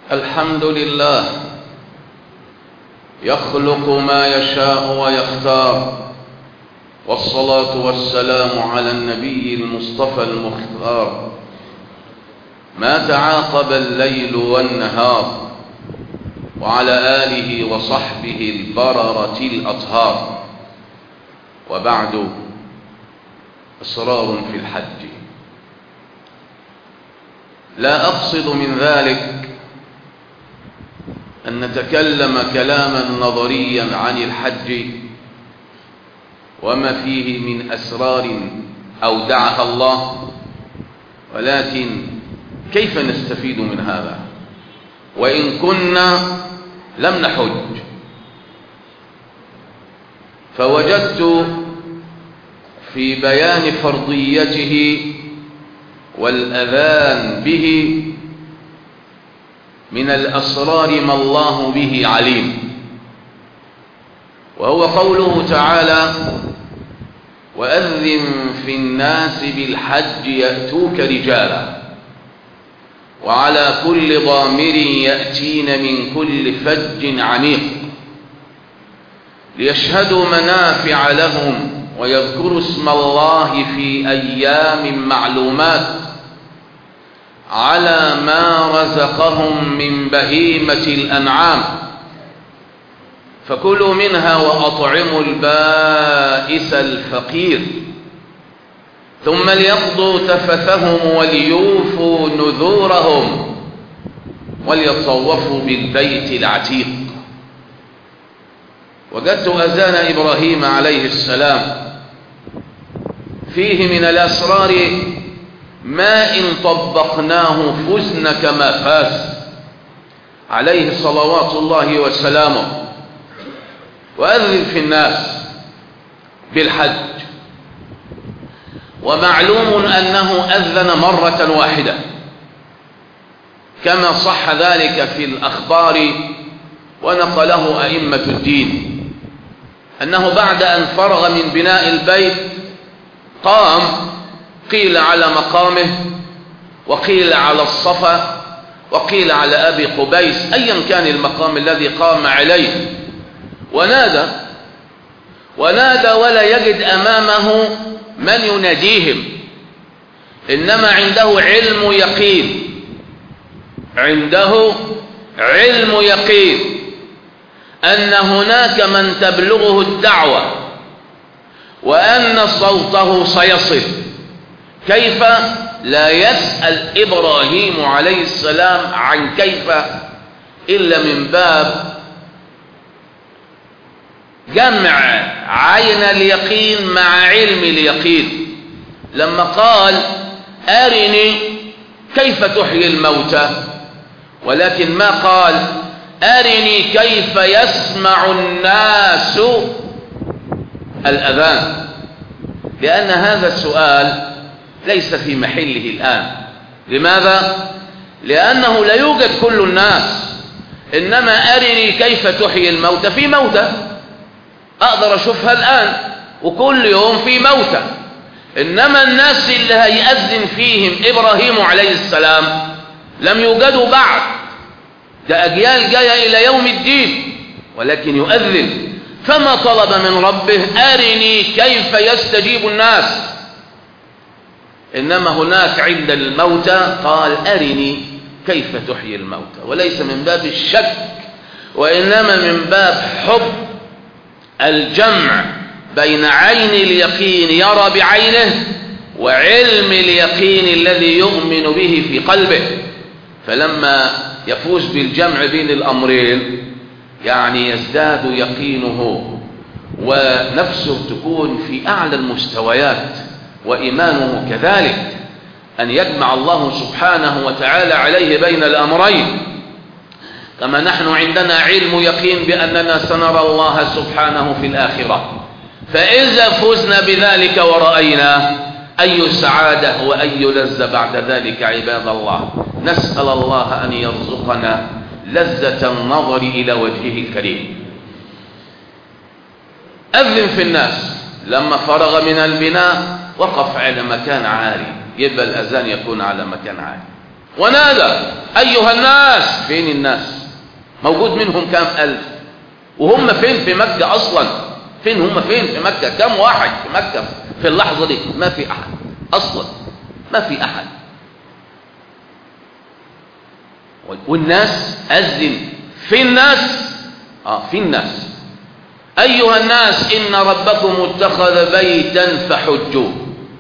الحمد لله يخلق ما يشاء ويختار والصلاة والسلام على النبي المصطفى المختار ما تعاقب الليل والنهار وعلى آله وصحبه البررة الأطهار وبعد إصرار في الحج لا أقصد من ذلك أن نتكلم كلاما نظريا عن الحج وما فيه من أسرار أودعها الله ولكن كيف نستفيد من هذا وإن كنا لم نحج فوجدت في بيان فرضيته والأذان به من الأسرار ما الله به عليم وهو قوله تعالى وأذن في الناس بالحج يأتوك رجالا وعلى كل ضامر يأتين من كل فج عميق ليشهدوا منافع لهم ويذكروا اسم الله في أيام معلومات على ما رزقهم من بهيمة الأنعام فكلوا منها وأطعموا البائس الفقير ثم ليقضوا تفثهم وليوفوا نذورهم وليطوفوا بالبيت العتيق وجدت أذان إبراهيم عليه السلام فيه من الأسرار ما إن طبقناه فزن كما فاز عليه صلوات الله وسلامه وأذن في الناس بالحج ومعلوم أنه أذن مرة واحدة كما صح ذلك في الأخبار ونقله أئمة الدين أنه بعد أن فرغ من بناء البيت قام قيل على مقامه وقيل على الصفا وقيل على أبي قبيس أيا كان المقام الذي قام عليه ونادى ونادى ولا يجد أمامه من يناديهم إنما عنده علم يقين عنده علم يقين أن هناك من تبلغه الدعوة وأن صوته سيصل كيف لا يسأل إبراهيم عليه السلام عن كيف إلا من باب جمع عين اليقين مع علم اليقين لما قال أرني كيف تحيي الموتى ولكن ما قال أرني كيف يسمع الناس الأذان لأن هذا السؤال ليس في محله الآن لماذا؟ لأنه لا يوجد كل الناس إنما أرني كيف تحيي الموتى في موتى أقدر أشوفها الآن وكل يوم في موتى إنما الناس اللي هيأذن فيهم إبراهيم عليه السلام لم يوجدوا بعد ده أجيال جاية إلى يوم الدين ولكن يؤذن فما طلب من ربه أرني كيف يستجيب الناس إنما هناك عند الموتى قال أرني كيف تحيي الموتى وليس من باب الشك وإنما من باب حب الجمع بين عين اليقين يرى بعينه وعلم اليقين الذي يؤمن به في قلبه فلما يفوز بالجمع بين الأمرين يعني يزداد يقينه ونفسه تكون في أعلى المستويات وإيمانه كذلك أن يجمع الله سبحانه وتعالى عليه بين الأمرين كما نحن عندنا علم يقين بأننا سنرى الله سبحانه في الآخرة فإذا فزنا بذلك ورأينا أي سعادة وأي لذة بعد ذلك عباد الله نسأل الله أن يرزقنا لذة النظر إلى وجهه الكريم أذن في الناس لما فرغ من البناء وقف على مكان عالي يبقى الأذان يكون على مكان عالي ونادى أيها الناس فين الناس موجود منهم كام ألف وهم فين في مكة أصلا فين هم فين في مكة كم واحد في مكة في اللحظة دي ما في أحد أصلا ما في أحد والناس أذن في الناس آه في الناس أيها الناس إن ربكم اتخذ بيتا فحجوه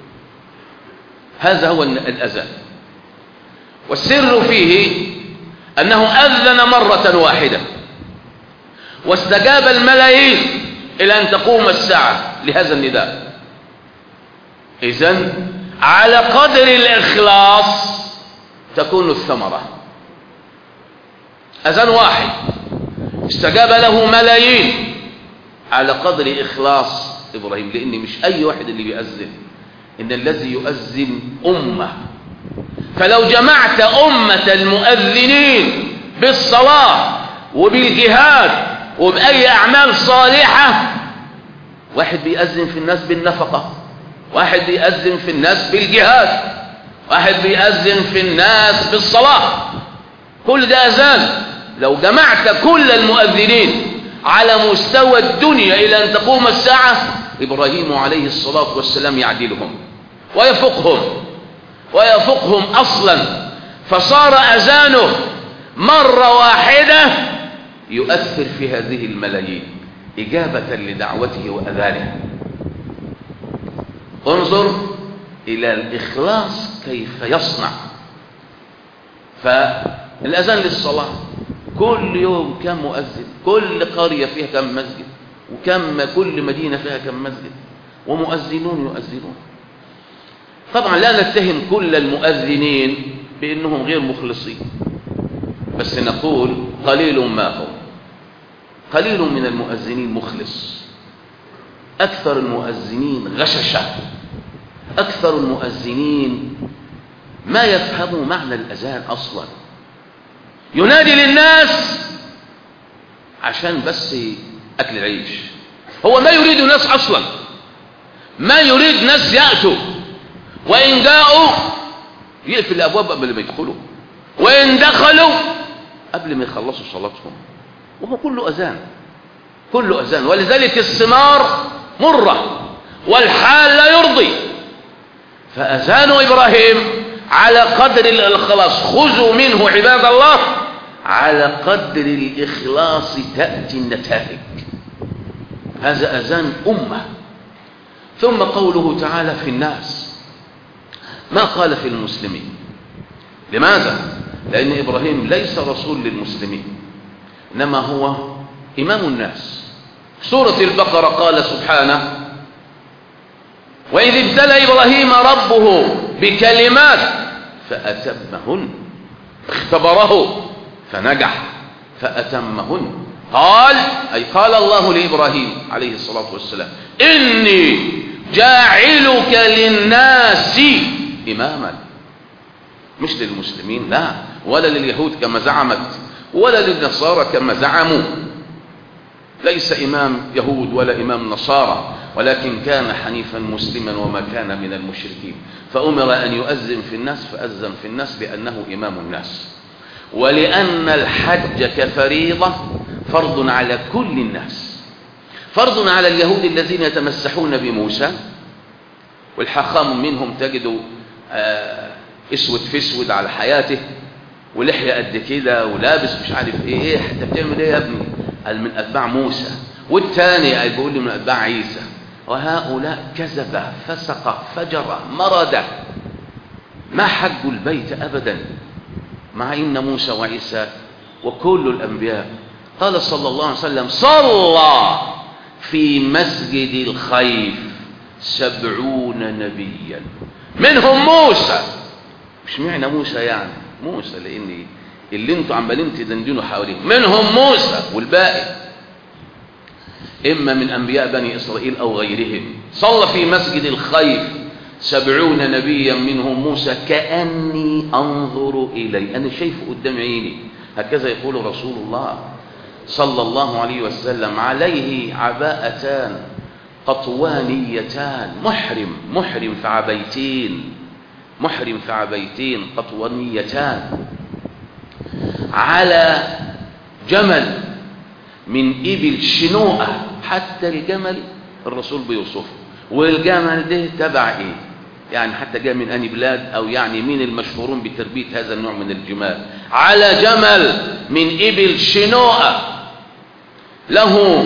هذا هو الأذان والسر فيه أنه أذن مرة واحدة واستجاب الملايين إلى أن تقوم الساعة لهذا النداء إذن على قدر الإخلاص تكون الثمرة أذان واحد استجاب له ملايين على قدر إخلاص إبراهيم لأن مش أي واحد اللي بيأذن إن الذي يؤذن أمة فلو جمعت أمة المؤذنين بالصلاة وبالجهاد وبأي أعمال صالحة واحد بيأذن في الناس بالنفقة واحد بيأذن في الناس بالجهاد واحد بيأذن في الناس بالصلاة كل ده أذان لو جمعت كل المؤذنين على مستوى الدنيا إلى أن تقوم الساعة إبراهيم عليه الصلاة والسلام يعدلهم ويفقهم ويفقهم أصلا فصار أذانه مرة واحدة يؤثر في هذه الملايين إجابة لدعوته وأذانه انظر إلى الإخلاص كيف يصنع فالأذان للصلاة كل يوم كم مؤذن كل قرية فيها كم مسجد وكم كل مدينة فيها كم مسجد ومؤذنون يؤذنون طبعا لا نتهم كل المؤذنين بأنهم غير مخلصين بس نقول قليل ما هو قليل من المؤذنين مخلص أكثر المؤذنين غششة أكثر المؤذنين ما يفهموا معنى الأذان أصلا ينادي للناس عشان بس أكل العيش هو ما يريد ناس أصلا ما يريد ناس يأتوا وإن جاءوا يقفل الأبواب قبل ما يدخلوا وإن دخلوا قبل ما يخلصوا صلاتهم وهو كله أذان كله أذان ولذلك الثمار مرة والحال لا يرضي فأذان إبراهيم على قدر الإخلاص خذوا منه عباد الله على قدر الإخلاص تأتي النتائج هذا أذان أمة ثم قوله تعالى في الناس ما قال في المسلمين لماذا؟ لأن إبراهيم ليس رسول للمسلمين إنما هو إمام الناس سورة البقرة قال سبحانه وإذ ابتلى إبراهيم ربه بكلمات فأتمهن اختبره فنجح فأتمهن قال أي قال الله لإبراهيم عليه الصلاة والسلام إني جاعلك للناس إماما مش للمسلمين لا ولا لليهود كما زعمت ولا للنصارى كما زعموا ليس إمام يهود ولا إمام نصارى ولكن كان حنيفا مسلما وما كان من المشركين فأمر أن يؤذن في الناس فأذن في الناس لأنه إمام الناس ولأن الحج كفريضة فرض على كل الناس فرض على اليهود الذين يتمسحون بموسى والحاخام منهم تجد آه اسود في اسود على حياته ولحية قد كده ولابس مش عارف ايه ايه انت بتعمل ايه يا ابني قال من اتباع موسى والتاني قال بيقول لي من اتباع عيسى وهؤلاء كذب فسق فجر مرد ما حجوا البيت ابدا مع ان موسى وعيسى وكل الانبياء قال صلى الله عليه وسلم صلى في مسجد الخيف سبعون نبيا منهم موسى مش معنى موسى يعني موسى لان اللي انتوا عمالين تدندنوا حواليه منهم موسى والباقي اما من انبياء بني اسرائيل او غيرهم صلى في مسجد الخيف سبعون نبيا منهم موسى كاني انظر اليه انا شايفه قدام عيني هكذا يقول رسول الله صلى الله عليه وسلم عليه عباءتان قطوانيتان محرم محرم في عبيتين محرم في عبيتين قطونيتان على جمل من إبل شنوءة حتى الجمل الرسول بيوصفه والجمل ده تبع إيه يعني حتى جاء من أني بلاد أو يعني مين المشهورون بتربية هذا النوع من الجمال على جمل من إبل شنوءة له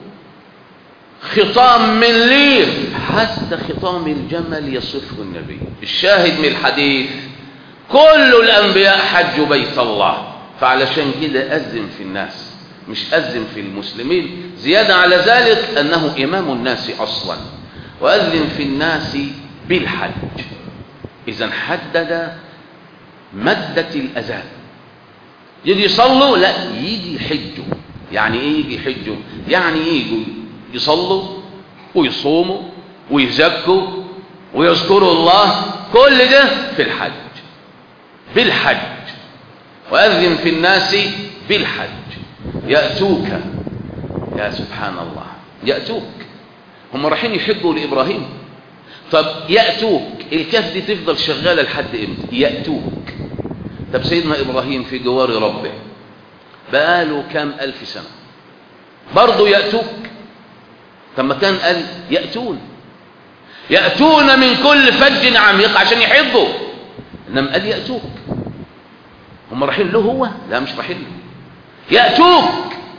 خطام من ليف حتى خطام الجمل يصفه النبي الشاهد من الحديث كل الأنبياء حجوا بيت الله فعلشان كده أذن في الناس مش أذن في المسلمين زيادة على ذلك أنه إمام الناس أصلا وأذن في الناس بالحج إذا حدد مدة الأذان يجي يصلوا لا يجي يحجوا يعني ايه يجي يحجوا يعني يجوا يصلوا ويصوموا ويزكوا ويذكروا الله كل ده في الحج بالحج وأذن في الناس بالحج يأتوك يا سبحان الله يأتوك هم رايحين يحجوا لإبراهيم طب يأتوك الكاف دي تفضل شغالة لحد امتى يأتوك طب سيدنا إبراهيم في جوار ربه بقاله كام ألف سنة برضه يأتوك طب ما كان قال يأتون يأتون من كل فج عميق عشان يحبوا إنما قال يأتوك هم رايحين له هو لا مش رايحين له يأتوك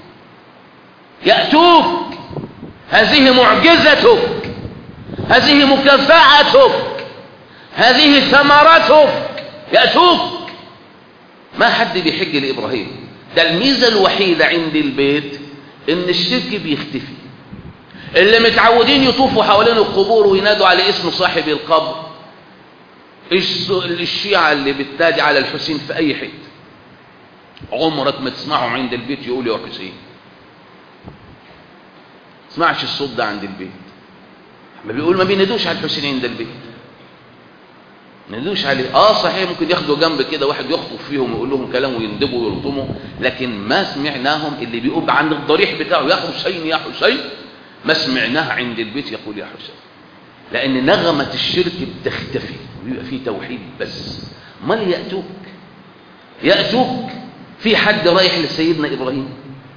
يأتوك هذه معجزتك هذه مكافأتك هذه ثمرتك يأتوك ما حد بيحج لإبراهيم ده الميزة الوحيدة عند البيت إن الشرك بيختفي اللي متعودين يطوفوا حوالين القبور وينادوا على اسم صاحب القبر الشيعة اللي بتنادي على الحسين في أي حته عمرك ما تسمعهم عند البيت يقول يا حسين تسمعش الصوت ده عند البيت ما بيقول ما بينادوش على الحسين عند البيت ما ينادوش عليه اه صحيح ممكن ياخدوا جنب كده واحد يخطف فيهم ويقول لهم كلام ويندبوا ويلطموا لكن ما سمعناهم اللي بيقول عند الضريح بتاعه يا حسين يا حسين ما سمعناه عند البيت يقول يا حسين لان نغمة الشرك بتختفي ويبقى فيه توحيد بس امال يأتوك يأتوك في حد رايح لسيدنا إبراهيم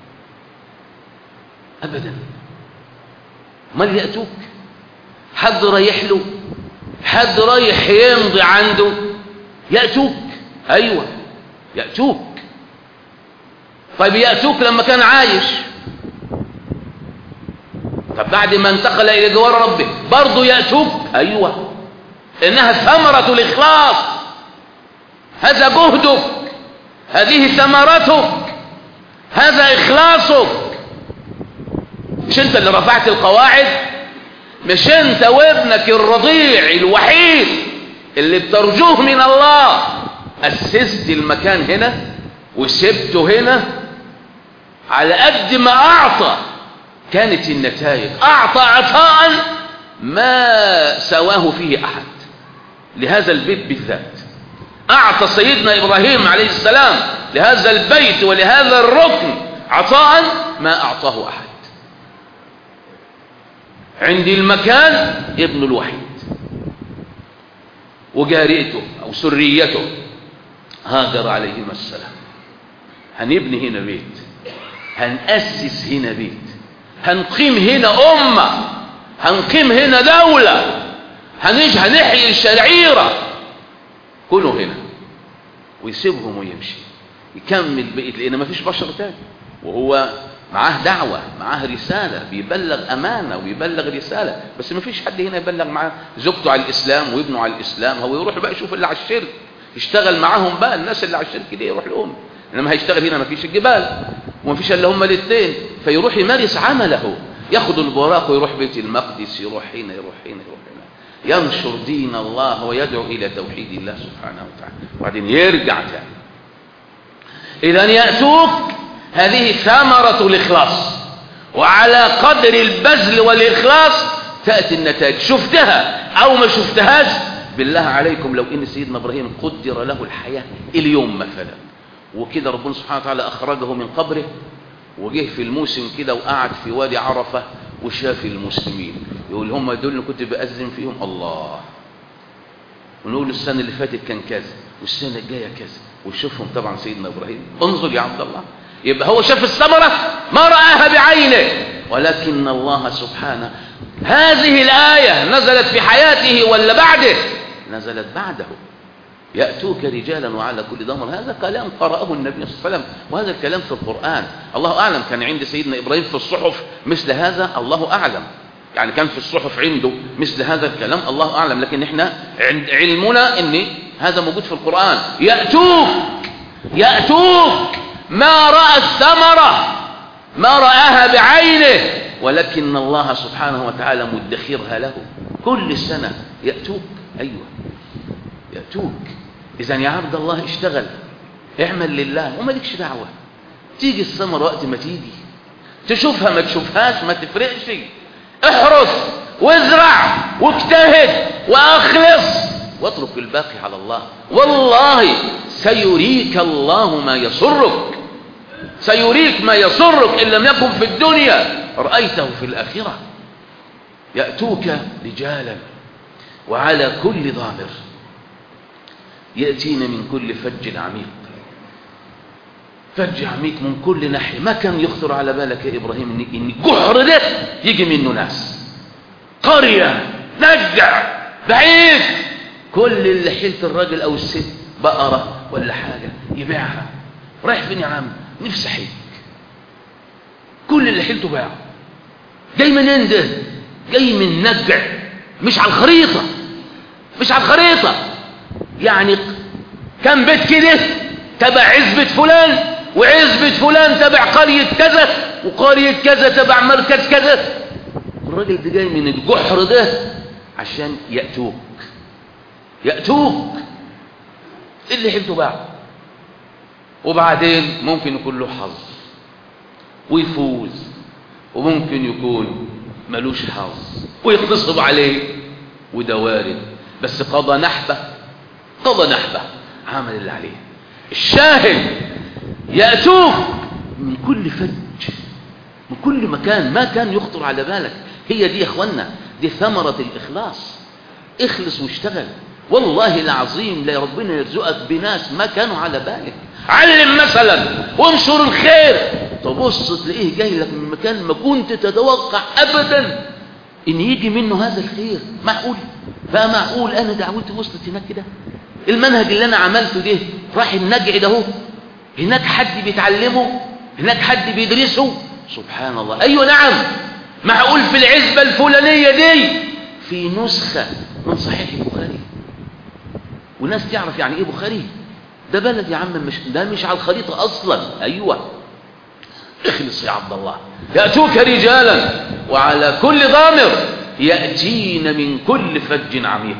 أبدا امال يأتوك حد رايح له حد رايح يمضي عنده يأتوك أيوة يأتوك طيب يأتوك لما كان عايش طب بعد ما انتقل إلى جوار ربه برضه يأتوك أيوة إنها ثمرة الإخلاص هذا جهدك هذه ثمرتك هذا إخلاصك مش أنت اللي رفعت القواعد مش أنت وابنك الرضيع الوحيد اللي بترجوه من الله أسست المكان هنا وسبته هنا على قد ما أعطى كانت النتائج أعطى عطاء ما سواه فيه أحد لهذا البيت بالذات أعطى سيدنا إبراهيم عليه السلام لهذا البيت ولهذا الركن عطاء ما أعطاه أحد عندي المكان ابن الوحيد وجاريته أو سريته هاجر عليهما السلام هنبني هنا بيت هنأسس هنا بيت هنقيم هنا أمة هنقيم هنا دولة هنج هنحيي الشرعيرة كله هنا ويسيبهم ويمشي يكمل بقية لأن ما فيش بشر تاني وهو معاه دعوة معاه رسالة بيبلغ أمانة وبيبلغ رسالة بس ما فيش حد هنا يبلغ معاه زوجته على الإسلام وابنه على الإسلام هو يروح بقى يشوف اللي على الشرك يشتغل معاهم بقى الناس اللي على الشرك دي يروح لهم انما هيشتغل هنا ما فيش الجبال وما فيش الا هم الاثنين فيروح يمارس عمله ياخد البراق ويروح بيت المقدس يروح هنا يروح هنا يروح هنا ينشر دين الله ويدعو الى توحيد الله سبحانه وتعالى وبعدين يرجع تاني اذا ياتوك هذه ثمره الاخلاص وعلى قدر البذل والاخلاص تاتي النتائج شفتها او ما شفتهاش بالله عليكم لو ان سيدنا ابراهيم قدر له الحياه اليوم مثلا وكده ربنا سبحانه وتعالى أخرجه من قبره وجه في الموسم كده وقعد في وادي عرفة وشاف المسلمين يقول هم دول اللي كنت بأذن فيهم الله ونقول السنة اللي فاتت كان كذا والسنة الجاية كذا ويشوفهم طبعا سيدنا إبراهيم انظر يا عبد الله يبقى هو شاف الثمرة ما رآها بعينه ولكن الله سبحانه هذه الآية نزلت في حياته ولا بعده نزلت بعده يأتوك رجالا وعلى كل ضمر هذا كلام قرأه النبي صلى الله عليه وسلم وهذا الكلام في القرآن الله أعلم كان عند سيدنا إبراهيم في الصحف مثل هذا الله أعلم يعني كان في الصحف عنده مثل هذا الكلام الله أعلم لكن احنا علمنا ان هذا موجود في القرآن يأتوك يأتوك ما رأى الثمرة ما رآها بعينه ولكن الله سبحانه وتعالى مدخرها له كل سنة يأتوك أيوة يأتوك إذا يا عبد الله اشتغل اعمل لله ومالكش دعوة تيجي الثمرة وقت ما تيجي تشوفها ما تشوفهاش ما تفرقش احرص وازرع واجتهد واخلص واترك الباقي على الله والله سيريك الله ما يسرك سيريك ما يسرك إن لم يكن في الدنيا رأيته في الآخرة يأتوك رجالا وعلى كل ضامر يأتين من كل فج عميق فج عميق من كل ناحية ما كان يخطر على بالك يا إبراهيم إن إن الجحر ده يجي منه ناس قرية نجع بعيد كل اللي حيلت الراجل أو الست بقرة ولا حاجة يبيعها رايح فين يا عم نفسي حيك كل اللي حيلته باعه جاي منين ده جاي من نجع مش على الخريطة مش على الخريطة يعني كم بيت كده تبع عزبة فلان وعزبة فلان تبع قرية كذا وقرية كذا تبع مركز كذا الراجل ده جاي من الجحر ده عشان يأتوك يأتوك اللي حلته باعه وبعدين ممكن يكون له حظ ويفوز وممكن يكون ملوش حظ ويغتصب عليه وده وارد بس قضى نحبه قضى نحبه عمل اللي عليه الشاهد يأتوك من كل فج من كل مكان ما كان يخطر على بالك هي دي يا اخوانا دي ثمرة الإخلاص اخلص واشتغل والله العظيم لا ربنا يرزقك بناس ما كانوا على بالك علم مثلا وانشر الخير تبص تلاقيه جاي لك من مكان ما كنت تتوقع ابدا ان يجي منه هذا الخير معقول فمعقول انا دعوتي وصلت هناك كده المنهج اللي انا عملته ده راح النجع ده هو هناك حد بيتعلمه هناك حد بيدرسه سبحان الله ايوه نعم معقول في العزبة الفلانية دي في نسخة من صحيح البخاري وناس تعرف يعني ايه بخاري ده بلد يا عم مش ده مش على الخريطة اصلا ايوه اخلص يا عبد الله يأتوك رجالا وعلى كل ضامر يأتين من كل فج عميق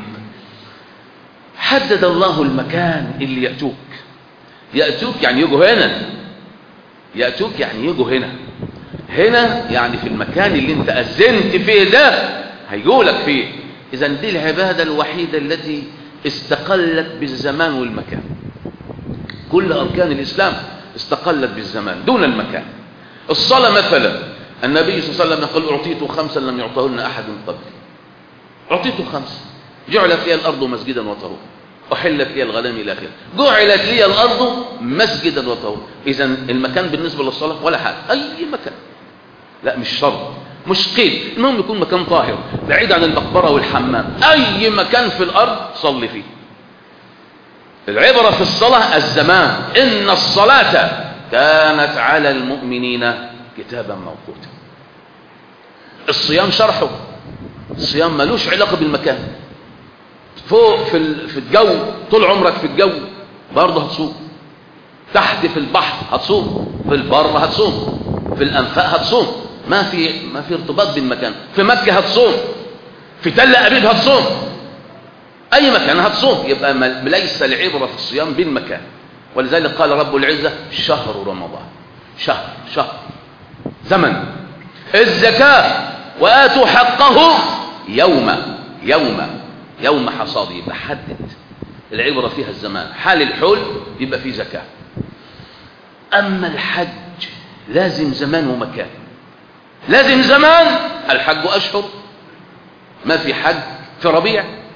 حدد الله المكان اللي يأتوك يأتوك يعني يجوا هنا يأتوك يعني يجوا هنا هنا يعني في المكان اللي انت أذنت فيه ده هيجولك فيه إذا دي العبادة الوحيدة التي استقلت بالزمان والمكان كل أركان الإسلام استقلت بالزمان دون المكان الصلاة مثلا النبي صلى الله عليه وسلم يقول أعطيت خمسا لم يعطهن أحد من قبلي أعطيت خمس جعلت لي الأرض مسجدا وطهورا أحلت لي الغنم إلى آخره جعلت لي الأرض مسجدا وطهورا إذا المكان بالنسبة للصلاة ولا حاجة أي مكان لا مش شرط مش قيد المهم يكون مكان طاهر بعيد عن المقبرة والحمام أي مكان في الأرض صلي فيه العبرة في الصلاة الزمان إن الصلاة كانت على المؤمنين كتابا موقوتا الصيام شرحه الصيام ملوش علاقة بالمكان فوق في في الجو طول عمرك في الجو برضه هتصوم تحت في البحر هتصوم في البر هتصوم في الأنفاق هتصوم ما في ما في ارتباط بالمكان في مكة هتصوم في تل أبيب هتصوم أي مكان هتصوم يبقى ليس العبرة في الصيام بالمكان ولذلك قال رب العزة شهر رمضان شهر شهر زمن الزكاة وآتوا حقه يوم يوم يوم حصاده يبقى حدد العبرة فيها الزمان حال الحول يبقى فيه زكاة أما الحج لازم زمان ومكان لازم زمان الحج أشهر ما في حج في ربيع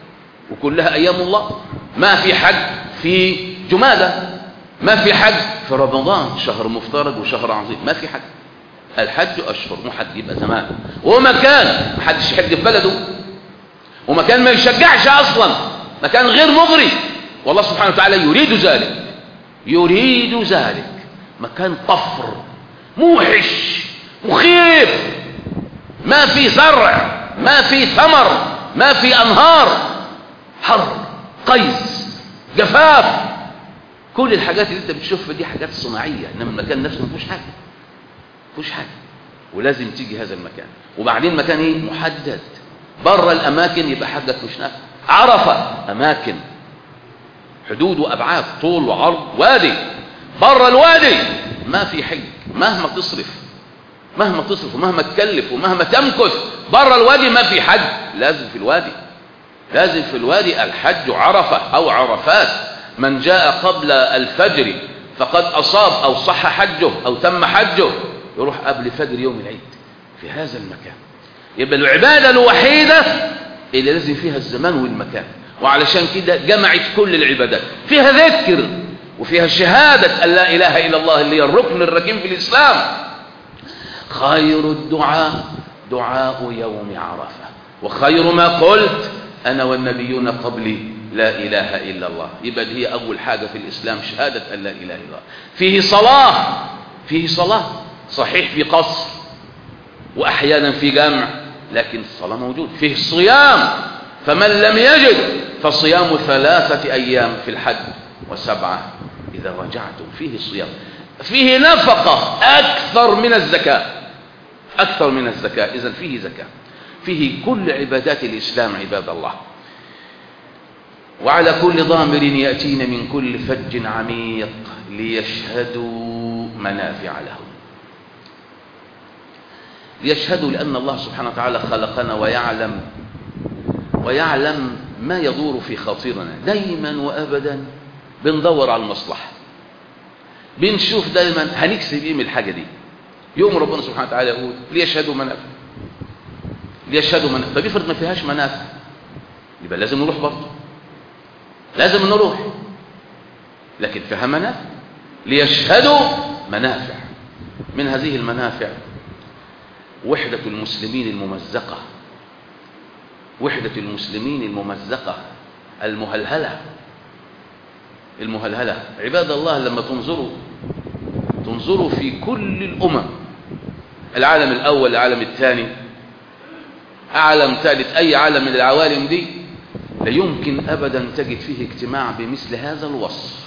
وكلها أيام الله ما في حج في جمادة ما في حج في رمضان شهر مفترض وشهر عظيم ما في حج الحج أشهر مو حج يبقى زمان ومكان ما حدش يحج في بلده ومكان ما يشجعش أصلا مكان غير مغري والله سبحانه وتعالى يريد ذلك يريد ذلك مكان طفر موحش مخيف ما في زرع ما في ثمر ما في أنهار حر قيس جفاف كل الحاجات اللي انت بتشوفها دي حاجات صناعية انما المكان نفسه ما فيهوش حاجة فيهوش حاجة ولازم تيجي هذا المكان وبعدين مكان ايه محدد بره الاماكن يبقى حاجك مش نافع عرفة اماكن حدود وابعاد طول وعرض وادي بره الوادي ما في حج مهما تصرف مهما تصرف ومهما تكلف ومهما تمكث بره الوادي ما في حج لازم في الوادي لازم في الوادي الحج عرفة أو عرفات من جاء قبل الفجر فقد أصاب أو صح حجه أو تم حجه يروح قبل فجر يوم العيد في هذا المكان يبقى العبادة الوحيدة اللي لازم فيها الزمان والمكان وعلشان كده جمعت كل العبادات فيها ذكر وفيها شهادة أن لا إله إلا الله اللي هي الركن الركين في الإسلام خير الدعاء دعاء يوم عرفة وخير ما قلت أنا والنبيون قبلي لا إله إلا الله يبقى دي هي أول حاجة في الإسلام شهادة أن لا إله إلا الله فيه صلاة فيه صلاة صحيح في قصر وأحيانا في جمع لكن الصلاة موجود فيه الصيام فمن لم يجد فصيام ثلاثة أيام في الحج وسبعة إذا رجعتم فيه الصيام فيه نفقة أكثر من الزكاة أكثر من الزكاة إذا فيه زكاة فيه كل عبادات الإسلام عباد الله وعلى كل ضامر يأتين من كل فج عميق ليشهدوا منافع لهم ليشهدوا لأن الله سبحانه وتعالى خلقنا ويعلم ويعلم ما يدور في خاطرنا دايما وأبدا بندور على المصلحة بنشوف دايما هنكسب ايه من الحاجة دي يوم ربنا سبحانه وتعالى يقول ليشهدوا منافع ليشهدوا منافع طب افرض ما فيهاش منافع يبقى لازم نروح برضه لازم نروح لكن فيها منافع ليشهدوا منافع من هذه المنافع وحدة المسلمين الممزقة وحدة المسلمين الممزقة المهلهلة المهلهلة عباد الله لما تنظروا تنظروا في كل الأمم العالم الأول العالم الثاني عالم ثالث أي عالم من العوالم دي لا يمكن أبدا تجد فيه اجتماع بمثل هذا الوصف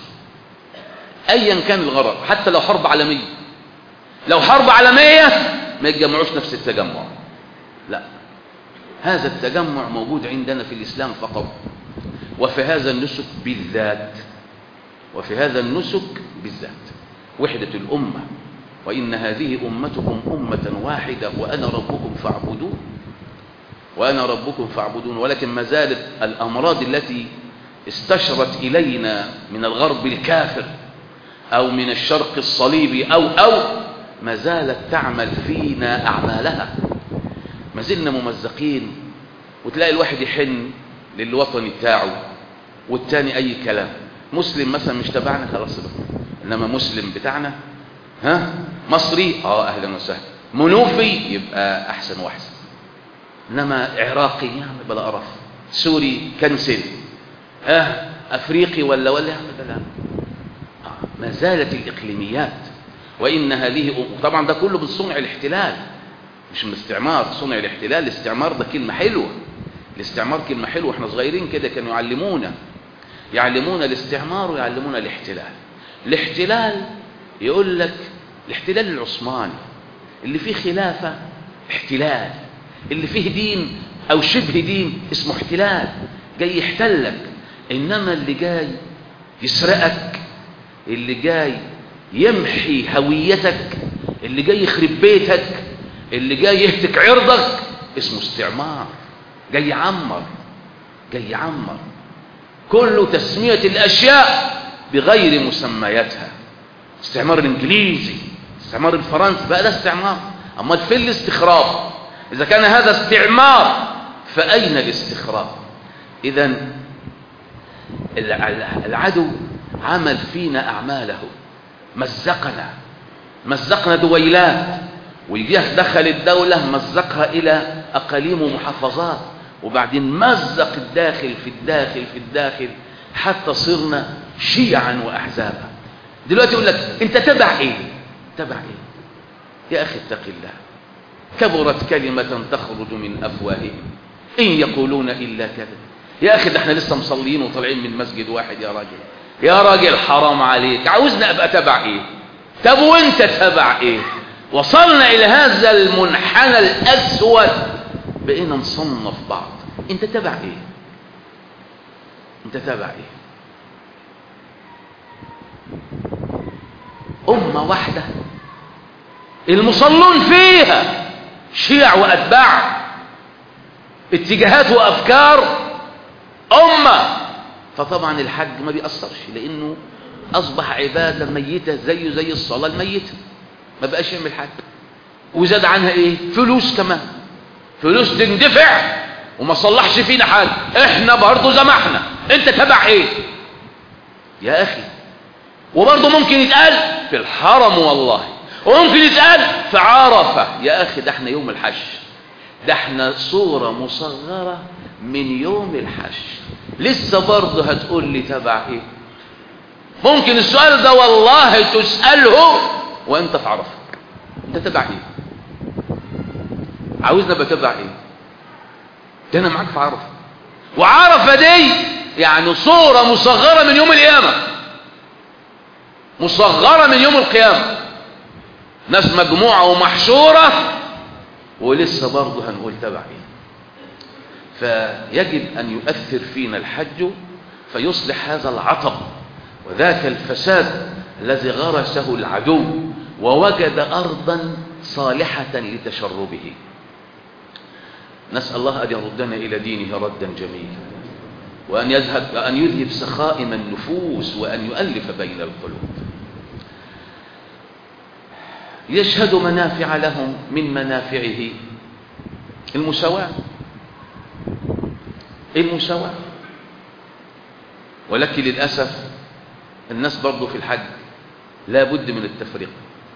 أيا كان الغرض حتى لو حرب عالمية لو حرب عالمية ما يتجمعوش نفس التجمع لا هذا التجمع موجود عندنا في الإسلام فقط وفي هذا النسك بالذات وفي هذا النسك بالذات وحدة الأمة وإن هذه أمتكم أمة واحدة وأنا ربكم فاعبدون وأنا ربكم فاعبدون ولكن ما زالت الأمراض التي استشرت إلينا من الغرب الكافر أو من الشرق الصليبي أو أو ما زالت تعمل فينا أعمالها ما زلنا ممزقين وتلاقي الواحد يحن للوطن بتاعه والتاني أي كلام مسلم مثلا مش تبعنا خلاص بقى إنما مسلم بتاعنا ها مصري اه أهلا وسهلا منوفي يبقى أحسن وأحسن إنما عراقي يعني بلا قرف سوري كنسل اه أفريقي ولا ولا لا آه. ما زالت الإقليميات وإن هذه طبعا ده كله بالصنع الاحتلال مش من الاستعمار صنع الاحتلال الاستعمار ده كلمة حلوة الاستعمار كلمة حلوة احنا صغيرين كده كانوا يعلمونا يعلمونا الاستعمار ويعلمونا الاحتلال الاحتلال يقول لك الاحتلال العثماني اللي فيه خلافة احتلال اللي فيه دين او شبه دين اسمه احتلال جاي يحتلك انما اللي جاي يسرقك اللي جاي يمحي هويتك اللي جاي يخرب بيتك اللي جاي يهتك عرضك اسمه استعمار جاي يعمر جاي يعمر كل تسمية الأشياء بغير مسمياتها استعمار الإنجليزي استعمار الفرنسي بقى ده استعمار أما فين الاستخراب إذا كان هذا استعمار فأين الاستخراب إذا العدو عمل فينا أعماله مزقنا مزقنا دويلات ويجيه دخل الدولة مزقها إلى أقاليم ومحافظات وبعدين مزق الداخل في الداخل في الداخل حتى صرنا شيعا وأحزابا دلوقتي يقول لك أنت تبع إيه تبع إيه يا أخي اتق الله كبرت كلمة تخرج من أفواههم إن يقولون إلا كذب يا أخي ده احنا لسه مصلين وطالعين من مسجد واحد يا راجل يا راجل حرام عليك عاوزنا أبقى تبع إيه طب وانت تبع إيه وصلنا إلى هذا المنحنى الأسود بقينا نصنف بعض انت تبع ايه انت تبع ايه أمة واحدة المصلون فيها شيع وأتباع اتجاهات وأفكار أمة فطبعا الحج ما بيأثرش لأنه أصبح عبادة ميتة زيه زي الصلاة الميتة ما بقاش يعمل حاجة وزاد عنها ايه فلوس كمان فلوس تندفع وما صلحش فينا حاجة احنا برضو زمحنا انت تبع ايه يا اخي وبرضو ممكن يتقال في الحرم والله وممكن يتقال في عرفة يا اخي ده احنا يوم الحج ده احنا صورة مصغرة من يوم الحج لسه برضه هتقول لي تبع ايه ممكن السؤال ده والله تسأله وانت في عرفة انت تبع ايه عاوزنا بتبع ايه ده انا معاك في عرفة وعرفة دي يعني صورة مصغرة من يوم القيامة مصغرة من يوم القيامة ناس مجموعة ومحشورة ولسه برضه هنقول تبع ايه فيجب ان يؤثر فينا الحج فيصلح هذا العطب وذاك الفساد الذي غرسه العدو ووجد ارضا صالحة لتشربه نسأل الله أن يردنا إلى دينه ردا جميلا وأن يذهب, وأن يذهب سخائم النفوس وأن يؤلف بين القلوب يشهد منافع لهم من منافعه المساواة المساواة ولكن للأسف الناس برضو في الحج لا بد من التفرقة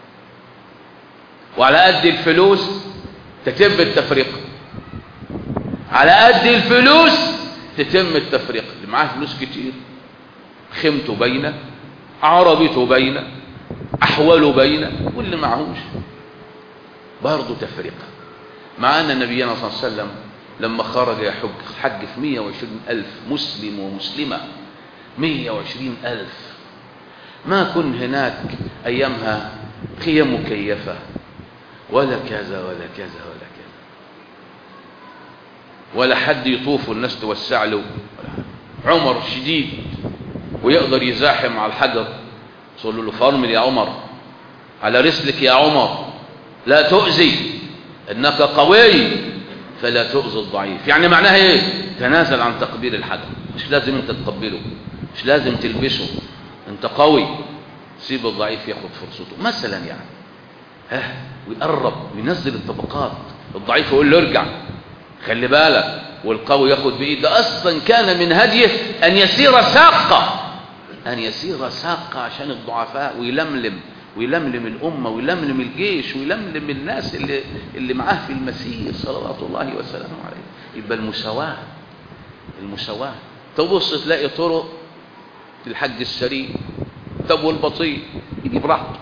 وعلى قد الفلوس تتم التفرقة على قد الفلوس تتم التفرقة اللي معاه فلوس كتير خيمته باينه عربيته باينه أحواله باينه واللي معهوش برضه تفرقة مع أن نبينا صلى الله عليه وسلم لما خرج يحج حج في 120 ألف مسلم ومسلمة 120 ألف ما كن هناك أيامها خيم مكيفة ولا كذا ولا كذا ولا كذا ولا حد يطوف والناس توسع له عمر شديد ويقدر يزاحم على الحجر صلوا له فرمل يا عمر على رسلك يا عمر لا تؤذي انك قوي فلا تؤذي الضعيف يعني معناها ايه تنازل عن تقبيل الحجر مش لازم انت تقبله مش لازم تلبسه انت قوي سيب الضعيف ياخد فرصته مثلا يعني ها ويقرب وينزل الطبقات الضعيف يقول له ارجع خلي بالك والقوي ياخد بايد ده اصلا كان من هديه ان يسير ساقه ان يسير ساقه عشان الضعفاء ويلملم ويلملم الامه ويلملم الجيش ويلملم الناس اللي اللي معاه في المسير صلوات الله وسلامه عليه يبقى المساواه المساواه تبص تلاقي طرق الحج السريع طب والبطيء يجي براحته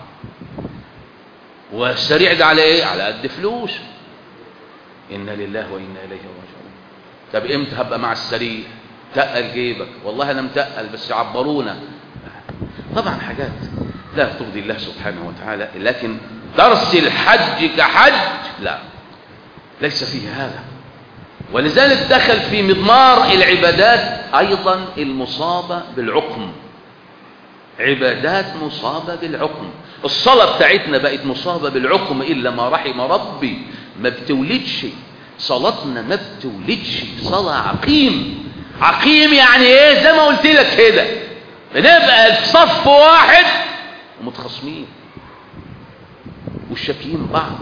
والسريع ده على ايه على قد فلوس انا لله وانا اليه راجعون طب امتى هبقى مع السريع تقل جيبك والله انا متقل بس عبرونا طبعا حاجات لا ترضي الله سبحانه وتعالى لكن درس الحج كحج لا ليس فيه هذا ولذلك دخل في مضمار العبادات ايضا المصابة بالعقم عبادات مصابة بالعقم الصلاة بتاعتنا بقت مصابة بالعقم إلا ما رحم ربي ما بتولدش صلاتنا ما بتولدش صلاة عقيم عقيم يعني ايه زي ما قلت لك كده بنبقى في صف واحد ومتخاصمين والشاكين بعض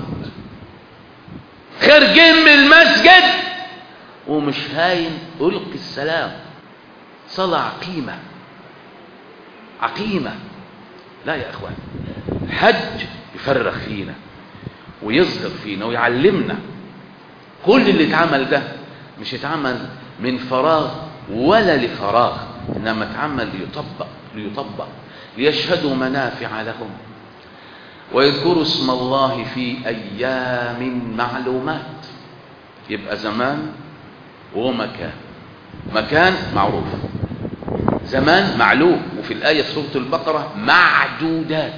خارجين من المسجد ومش هاين ألقي السلام صلاة عقيمة عقيمة لا يا أخوان الحج يفرغ فينا ويظهر فينا ويعلمنا كل اللي اتعمل ده مش اتعمل من فراغ ولا لفراغ إنما اتعمل ليطبق ليطبق ليشهدوا منافع لهم ويذكروا اسم الله في أيام معلومات يبقى زمان ومكان مكان معروف زمان معلوم وفي الآية في سورة البقرة معدودات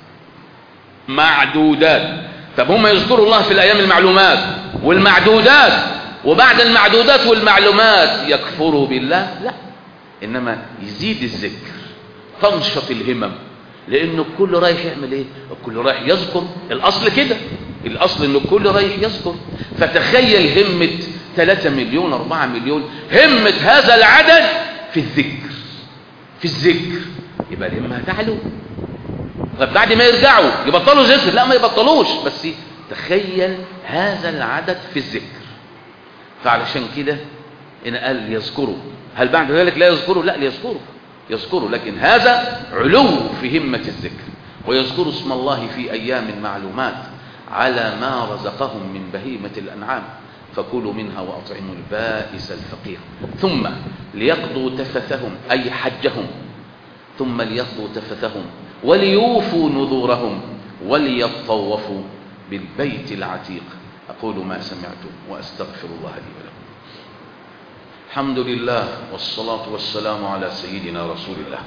معدودات طب هم يذكروا الله في الأيام المعلومات والمعدودات وبعد المعدودات والمعلومات يكفروا بالله لا إنما يزيد الذكر تنشط الهمم لأنه الكل رايح يعمل إيه الكل رايح يذكر الأصل كده الأصل إنه الكل رايح يذكر فتخيل همة 3 مليون 4 مليون همة هذا العدد في الذكر في الذكر يبقى الهمة هتعلو طب بعد ما يرجعوا يبطلوا ذكر لا ما يبطلوش بس تخيل هذا العدد في الذكر فعلشان كده هنا قال يذكروا هل بعد ذلك لا يذكروا لا يذكروا يذكروا لكن هذا علو في همة الذكر ويذكروا اسم الله في أيام معلومات على ما رزقهم من بهيمة الأنعام فكلوا منها وأطعموا البائس الفقير ثم ليقضوا تفثهم أي حجهم ثم ليقضوا تفثهم وليوفوا نذورهم وليطوفوا بالبيت العتيق أقول ما سمعتم وأستغفر الله لي ولكم الحمد لله والصلاة والسلام على سيدنا رسول الله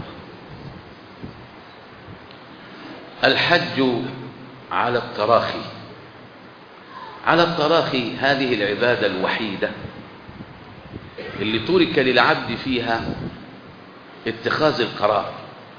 الحج على التراخي على التراخي هذه العبادة الوحيدة اللي ترك للعبد فيها اتخاذ القرار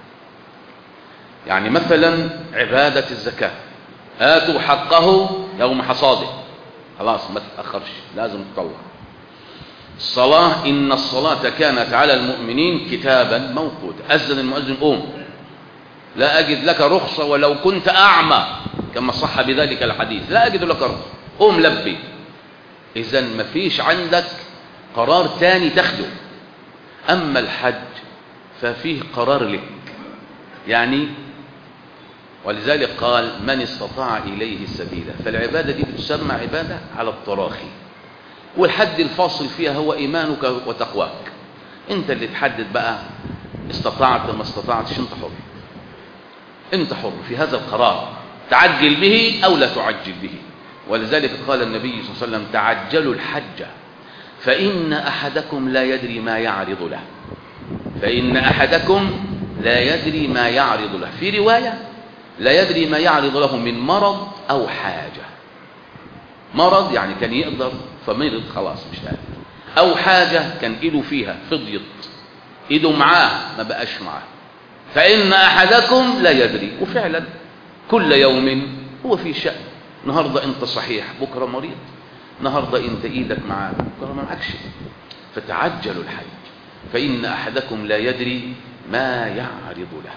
يعني مثلا عبادة الزكاة آتوا حقه يوم حصاده خلاص ما تتأخرش لازم تطلع الصلاة إن الصلاة كانت على المؤمنين كتابا موقوتا أذن المؤذن قوم لا أجد لك رخصة ولو كنت أعمى كما صح بذلك الحديث لا أجد لك رخصة قوم لبي إذا ما فيش عندك قرار تاني تاخده أما الحج ففيه قرار لك يعني ولذلك قال من استطاع إليه سبيلا فالعبادة دي بتسمى عبادة على التراخي والحد الفاصل فيها هو إيمانك وتقواك انت اللي تحدد بقى استطعت ما استطعتش انت حر انت حر في هذا القرار تعجل به أو لا تعجل به ولذلك قال النبي صلى الله عليه وسلم تعجلوا الحج فإن أحدكم لا يدري ما يعرض له فإن أحدكم لا يدري ما يعرض له في رواية لا يدري ما يعرض له من مرض أو حاجة مرض يعني كان يقدر فمرض خلاص مش قادر أو حاجة كان إيده فيها فضيت إيده معاه ما بقاش معاه فإن أحدكم لا يدري وفعلا كل يوم هو في شأن النهاردة أنت صحيح بكرة مريض النهاردة أنت إيدك معاه بكرة ما معكش فتعجلوا الحج فإن أحدكم لا يدري ما يعرض له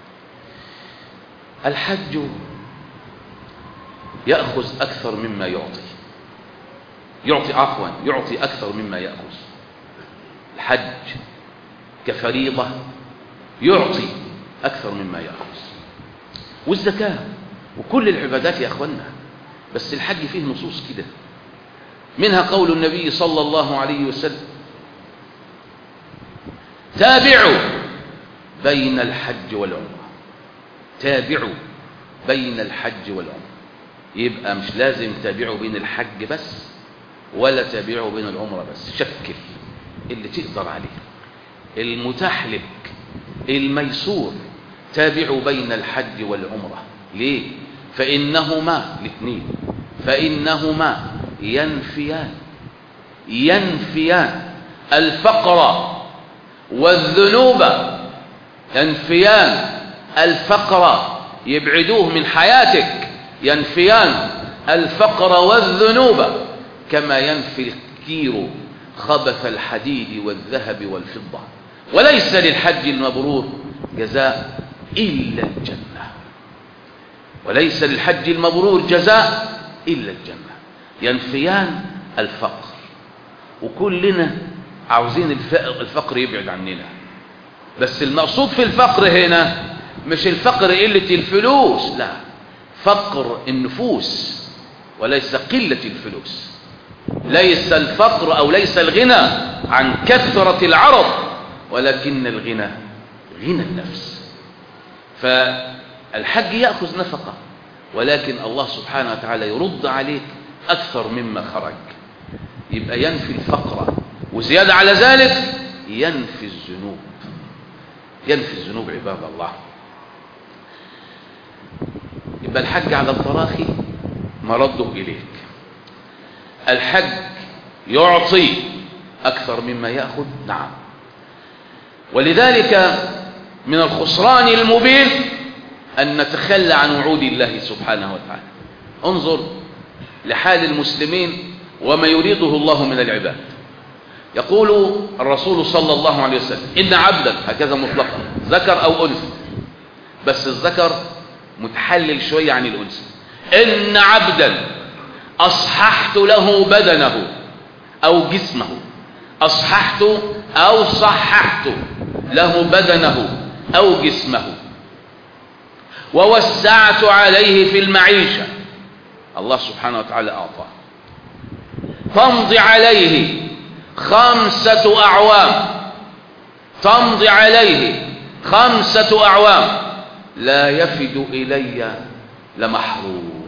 الحج يأخذ أكثر مما يعطي يعطي عفوا يعطي أكثر مما يأخذ الحج كفريضة يعطي أكثر مما يأخذ والزكاة وكل العبادات يا أخوانا بس الحج فيه نصوص كده منها قول النبي صلى الله عليه وسلم تابعوا بين الحج والعمرة تابعوا بين الحج والعمرة يبقى مش لازم تابعوا بين الحج بس ولا تابعوا بين العمرة بس شكل اللي تقدر عليه المتاح لك الميسور تابعوا بين الحج والعمرة ليه فإنهما الاثنين فإنهما ينفيان ينفيان الفقر والذنوب ينفيان الفقر يبعدوه من حياتك ينفيان الفقر والذنوب كما ينفي الكير خبث الحديد والذهب والفضة وليس للحج المبرور جزاء إلا الجنة وليس للحج المبرور جزاء إلا الجنة ينفيان الفقر وكلنا عاوزين الفقر يبعد عننا بس المقصود في الفقر هنا مش الفقر قلة الفلوس لا فقر النفوس وليس قلة الفلوس ليس الفقر أو ليس الغنى عن كثرة العرض ولكن الغنى غنى النفس فالحج يأخذ نفقة ولكن الله سبحانه وتعالى يرد عليك أكثر مما خرج يبقى ينفي الفقر وزيادة على ذلك ينفي الذنوب ينفي الذنوب عباد الله يبقى الحج على التراخي مرده إليك الحج يعطي أكثر مما يأخذ نعم ولذلك من الخسران المبين أن نتخلى عن وعود الله سبحانه وتعالى انظر لحال المسلمين وما يريده الله من العباد يقول الرسول صلى الله عليه وسلم إن عبدا هكذا مطلقا ذكر أو أنثى بس الذكر متحلل شوية عن الأنثى إن عبدا أصححت له بدنه أو جسمه أصححت أو صححت له بدنه أو جسمه ووسعت عليه في المعيشة الله سبحانه وتعالى أعطاه تمضي عليه خمسة أعوام تمضي عليه خمسة أعوام لا يفد إلي لمحروم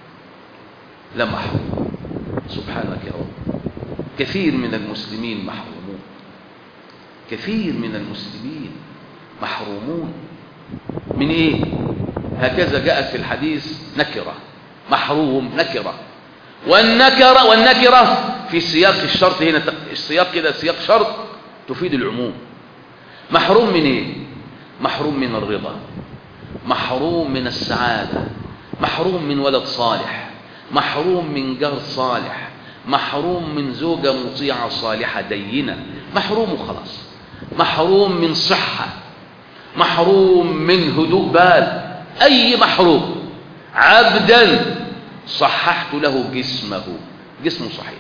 لمحروم سبحانك يا رب كثير من المسلمين محرومون كثير من المسلمين محرومون من ايه هكذا جاءت في الحديث نكرة محروم نكرة والنكرة والنكرة في سياق الشرط هنا السياق كده سياق شرط تفيد العموم محروم من ايه محروم من الرضا محروم من السعادة محروم من ولد صالح محروم من جار صالح محروم من زوجة مطيعة صالحة دينة محروم وخلاص محروم من صحة محروم من هدوء بال أي محروم عبدا صححت له جسمه جسمه صحيح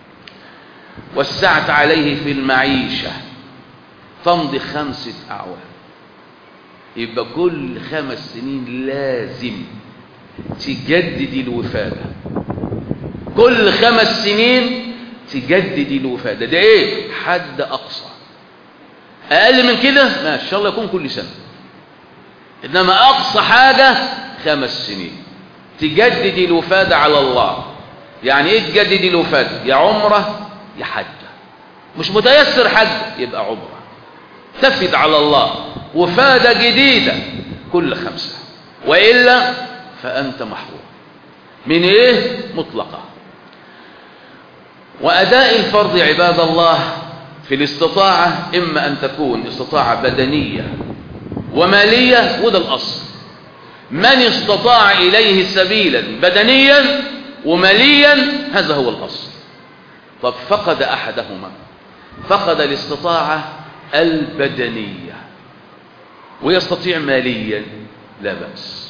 وسعت عليه في المعيشة تمضي خمسة أعوام يبقى كل خمس سنين لازم تجدد الوفادة كل خمس سنين تجدد الوفادة ده ايه حد أقصى أقل من كده ما إن شاء الله يكون كل سنة إنما أقصى حاجة خمس سنين تجدد الوفادة على الله يعني ايه تجدد الوفادة يا عمرة يا حج مش متيسر حج يبقى عمرة تفد على الله وفادة جديدة كل خمسة وإلا فأنت محروم من إيه مطلقة وأداء الفرض عباد الله في الاستطاعة إما أن تكون استطاعة بدنية ومالية وده الأصل من استطاع إليه سبيلا بدنيا وماليا هذا هو الأصل طب فقد أحدهما فقد الاستطاعة البدنية ويستطيع ماليا لا بأس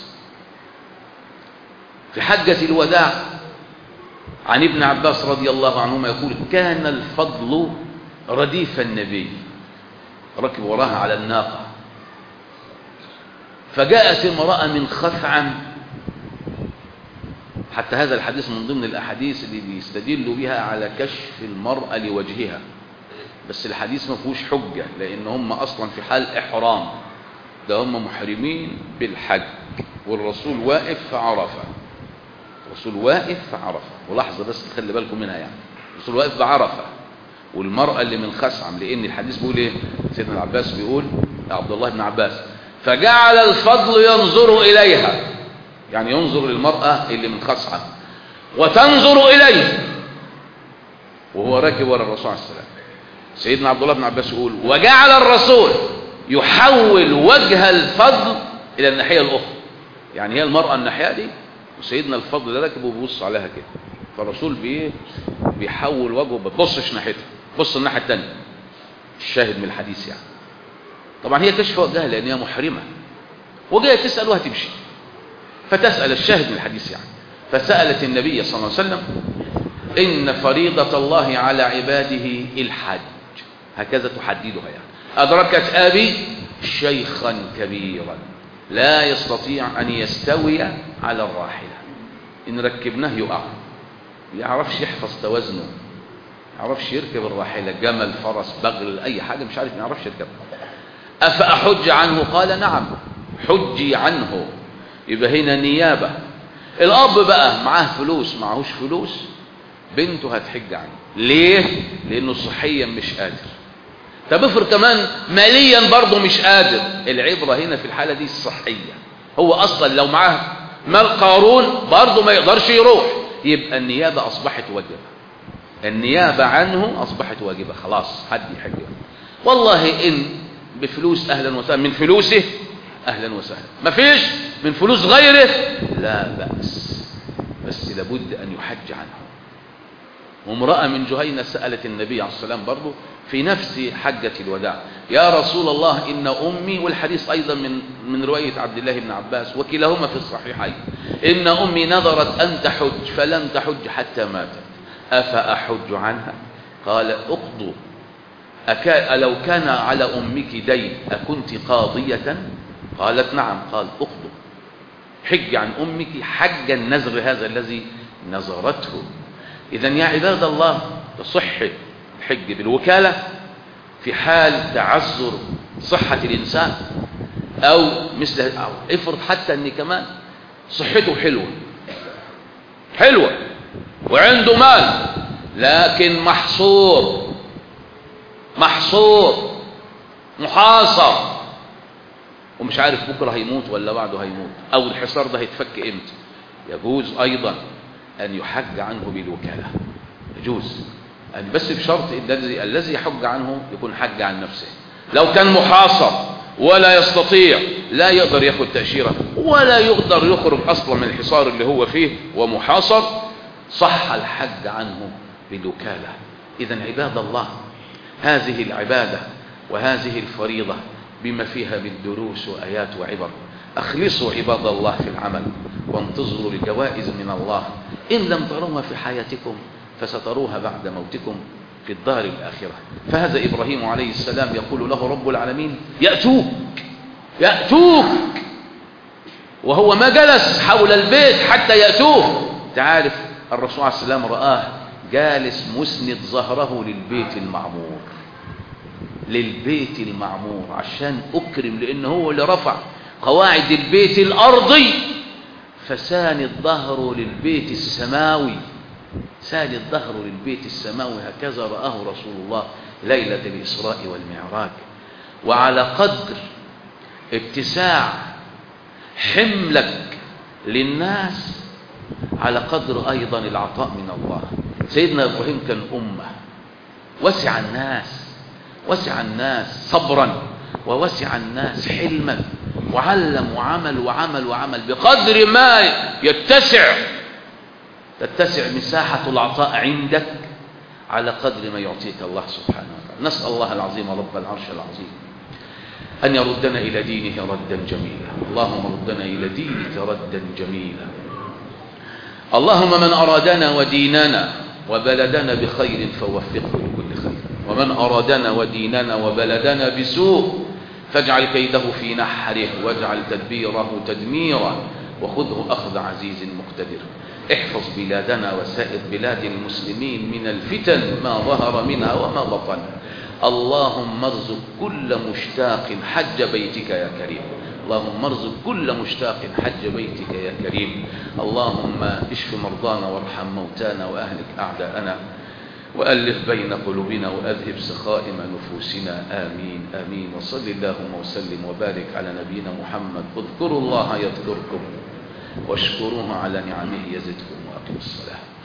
في حجة الوداع عن ابن عباس رضي الله عنهما يقول كان الفضل رديف النبي ركب وراها على الناقة فجاءت امرأة من خثعم حتى هذا الحديث من ضمن الأحاديث اللي بيستدلوا بها على كشف المرأة لوجهها بس الحديث ما فيهوش حجة لأن هم أصلا في حال إحرام ده هم محرمين بالحج والرسول واقف في عرفة الرسول واقف في عرفة ولحظة بس تخلي بالكم منها يعني الرسول واقف بعرفة والمرأة اللي من خسعم لأن الحديث بيقول إيه سيدنا العباس بيقول يا عبد الله بن عباس فجعل الفضل ينظر إليها يعني ينظر للمرأة اللي من خسعم وتنظر إليه وهو راكب ورا الرسول عليه السلام سيدنا عبد الله بن عباس يقول وجعل الرسول يحول وجه الفضل إلى الناحية الأخرى يعني هي المرأة الناحية دي وسيدنا الفضل ده راكب وبيبص عليها كده فالرسول بيه بيحول وجهه ما بتبصش ناحيتها بص الناحية التانية الشاهد من الحديث يعني طبعا هي كشف وجهها لأن هي محرمة وجاية تسأل وهتمشي فتسأل الشاهد من الحديث يعني فسألت النبي صلى الله عليه وسلم إن فريضة الله على عباده الحج هكذا تحددها يعني أدركت أبي شيخا كبيرا لا يستطيع أن يستوي على الراحلة إن ركبناه يقع يعرفش يحفظ توازنه يعرفش يركب الراحلة جمل فرس بغل أي حاجة مش عارف ما يعرفش يركب أفأحج عنه قال نعم حجي عنه يبقى هنا نيابة الأب بقى معاه فلوس معهوش فلوس بنته هتحج عنه ليه؟ لأنه صحيا مش قادر طب افرض كمان ماليا برضه مش قادر العبرة هنا في الحالة دي الصحية هو أصلا لو معاه مال قارون برضه ما يقدرش يروح يبقى النيابة أصبحت واجبة النيابة عنه أصبحت واجبة خلاص حد يحج والله إن بفلوس أهلا وسهلا من فلوسه أهلا وسهلا ما فيش من فلوس غيره لا بأس بس لابد أن يحج عنه وامرأة من جهينة سألت النبي عليه السلام برضه في نفس حجة الوداع يا رسول الله إن أمي والحديث أيضا من من رواية عبد الله بن عباس وكلاهما في الصحيحين إن أمي نظرت أن تحج فلم تحج حتى ماتت أفأحج عنها قال اقضوا أكا لو كان على أمك دين أكنت قاضية قالت نعم قال اقضوا حج عن أمك حج النزر هذا الذي نظرته إذا يا عباد الله تصح الحج بالوكالة في حال تعذر صحة الإنسان أو مثل أو افرض حتى أن كمان صحته حلوة حلوة وعنده مال لكن محصور محصور محاصر ومش عارف بكرة هيموت ولا بعده هيموت أو الحصار ده هيتفك إمتى يجوز أيضا أن يحج عنه بالوكالة يجوز يعني بس بشرط الذي الذي يحج عنه يكون حج عن نفسه لو كان محاصر ولا يستطيع لا يقدر ياخد تأشيرة ولا يقدر يخرج أصلا من الحصار اللي هو فيه ومحاصر صح الحج عنه بالوكالة إذا عباد الله هذه العبادة وهذه الفريضة بما فيها من دروس وآيات وعبر أخلصوا عباد الله في العمل وانتظروا الجوائز من الله إن لم تروها في حياتكم فستروها بعد موتكم في الدار الآخرة فهذا إبراهيم عليه السلام يقول له رب العالمين يأتوك يأتوك وهو ما جلس حول البيت حتى يأتوه تعرف الرسول عليه السلام رآه جالس مسند ظهره للبيت المعمور للبيت المعمور عشان أكرم لأن هو اللي رفع قواعد البيت الأرضي فساند ظهره للبيت السماوي ساند ظهره للبيت السماوي هكذا رآه رسول الله ليلة الإسراء والمعراج وعلى قدر اتساع حملك للناس على قدر أيضا العطاء من الله سيدنا إبراهيم كان أمة وسع الناس وسع الناس صبرا ووسع الناس حلما وعلم وعمل وعمل وعمل بقدر ما يتسع تتسع مساحة العطاء عندك على قدر ما يعطيك الله سبحانه وتعالى نسأل الله العظيم رب العرش العظيم أن يردنا إلى دينه ردا جميلا اللهم ردنا إلى دينك ردا جميلا اللهم من أرادنا وديننا وبلدنا بخير فوفقه لكل خير ومن أرادنا وديننا وبلدنا بسوء فاجعل كيده في نحره واجعل تدبيره تدميرا وخذه أخذ عزيز مقتدر احفظ بلادنا وسائر بلاد المسلمين من الفتن ما ظهر منها وما بطن اللهم ارزق كل مشتاق حج بيتك يا كريم اللهم ارزق كل مشتاق حج بيتك يا كريم اللهم اشف مرضانا وارحم موتانا وأهلك أعداءنا وألف بين قلوبنا وأذهب سخائم نفوسنا آمين آمين وصل اللهم وسلم وبارك على نبينا محمد اذكروا الله يذكركم واشكروه على نعمه يزدكم وأقيموا الصلاة